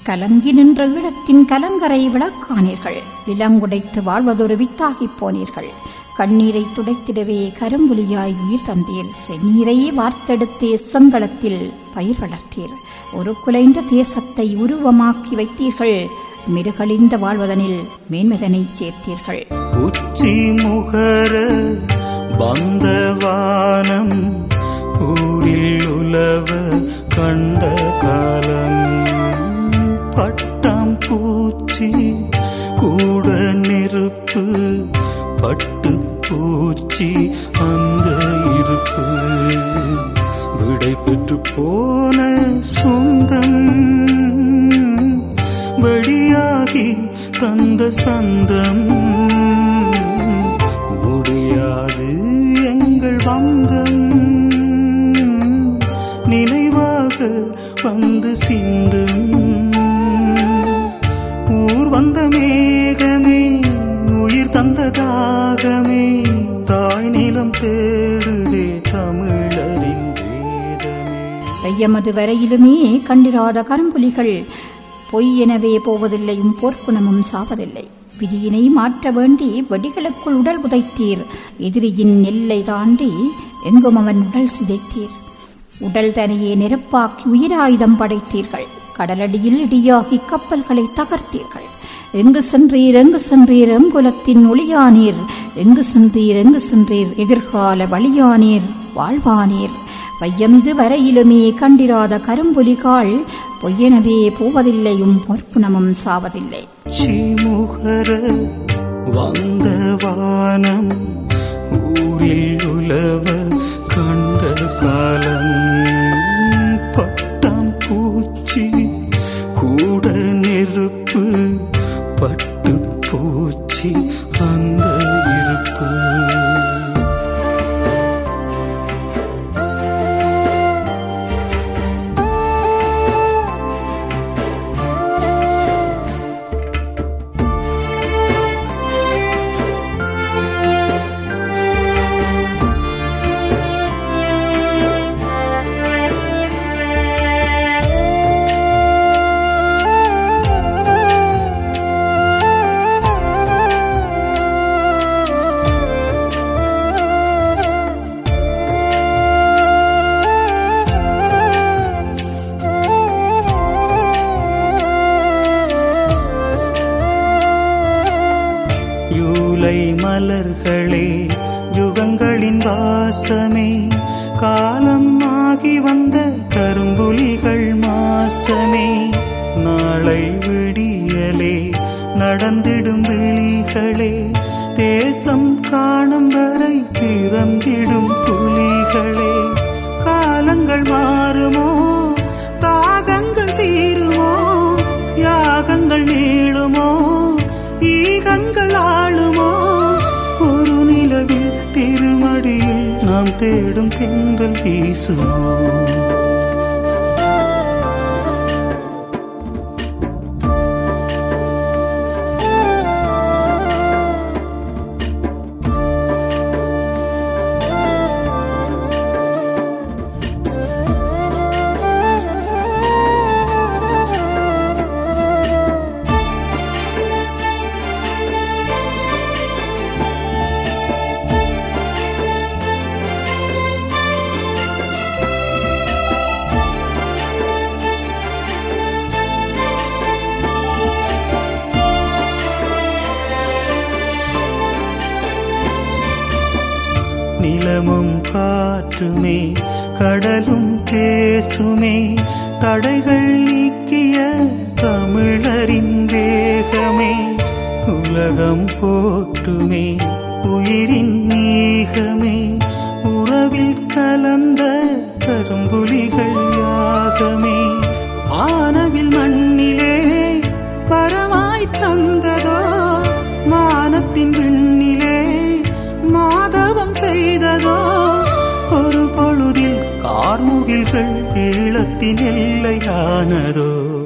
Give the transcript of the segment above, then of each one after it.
கலங்கி நின்ற ஈழத்தின் கலங்கரை விளக்கானீர்கள் விலங்குடைத்து வாழ்வதொரு வித்தாகிப் போனீர்கள் கண்ணீரை துடைத்திடவே கரும்புலியாய் உயிர் தந்தீர் செந்நீரை வார்த்தெடுத்தே செங்களத்தில் பயிர் வளர்த்தீர் ஒரு குலைந்த தேசத்தை உருவமாக்கி வைத்தீர்கள் மிருகழிந்த வாழ்வதனில் மேன்மதனை சேர்த்தீர்கள் உச்சி முகர பந்தவானம் ஊரில் உலவ கண்ட காலம் பட்டாம் பூச்சி கூட நெருப்பு பட்டு பூச்சி அந்த இருப்பு விடை பெற்று போன சொந்தம் வெளியாகி தந்த சந்தம் முடியாது எங்கள் வந்தம் நினைவாக வந்து சிந்தும் ஊர் வந்த மேகமே உயிர் தந்த தாகமே தாய் நிலம் தேடுதே தமிழரின் வேதமே வையமது வரையிலுமே கண்டிராத கரும்புலிகள் பொய் எனவே போவதில்லையும் போர்க்குணமும் சாவதில்லை விதியினை மாற்ற வேண்டி வெடிகளுக்குள் உடல் புதைத்தீர் எதிரியின் எல்லை தாண்டி எங்கும் அவன் உடல் சிதைத்தீர் உடல் தனியே நெருப்பாக்கி உயிராயுதம் படைத்தீர்கள் கடலடியில் இடியாகி கப்பல்களை தகர்த்தீர்கள் எங்கு சென்றீர் எங்கு சென்றீர் எங்குலத்தின் ஒளியானீர் எங்கு சென்றீர் எங்கு சென்றீர் எதிர்கால வழியானீர் வாழ்வானீர் வையமிது வரையிலுமே கண்டிராத கரும்புலிகாள் பொய்யெனவே போவதில்லையும் பொற்புணமும் சாவதில்லை சிமுகர வந்த வானம் ஊரில் உலவ கண்ட காலம் பட்டாம் பூச்சி கூட நெருப்பு பட்டு பூச்சி அந்த இருப்பு யூலை மலர்களே யுகங்களின் வாசமே காலம் ஆகி வந்த கரும்புலிகள் மாசமே நாளை விடியலே நடந்திடும் விழிகளே தேசம் காணும் வரை பிறந்திடும் புலிகளே காலங்கள் மாறுமோ தாகங்கள் தீருமோ யாகங்கள் நீளுமோ ஈகங்கள் ஆளுமோ ஒரு நிலவில் திருமடியில் நாம் தேடும் தென்றல் வீசுமோ நிலமும் காற்றுமே கடலும் பேசுமே தடைகள் நீக்கிய தமிழரின் வேகமே உலகம் போற்றுமே உயிரின் நீகமே உறவில் கலந்த கரும்புலிகள் யாகமே வானவில் மண்ணிலே பரமாய் தந்ததோ மானத்தின் விண்ணிலே மாதவம் செய்ததோ ஒரு பொழுதில் கார்முகில்கள் ஈழத்தின் எல்லையானதோ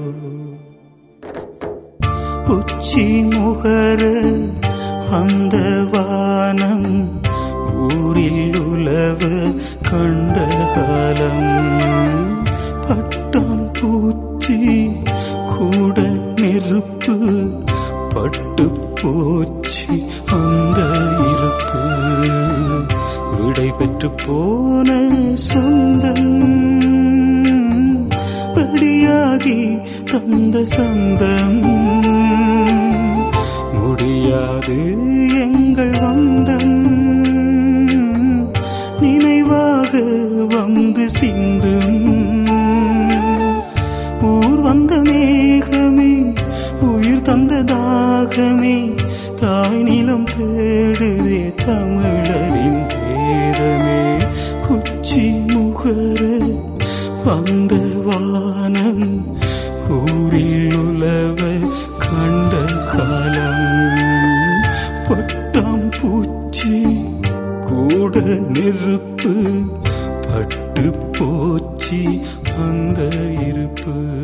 உச்சி முகர அந்த வானம் ஊரில் உலவு கண்ட காலம் பட்டாம் பூச்சி கூட நெருப்பு பட்டு போச்சு அந்த இருப்பு விடை பெற்று போன சொந்தம் படியாகி தந்த சந்தம் முடியாது எங்கள் வந்தம் நினைவாக வந்து சிந்தும் ஊர் வந்த மேகமே உயிர் தந்த தாகமே தாய் நிலம் தேடுதே தமிழரின் பேரமே உச்சி முகர வந்த வானம் ஊரில் உலவ கண்ட காலம் பட்டாம் பூச்சி கூட நெருப்பு பட்டு போச்சு அந்த இருப்பு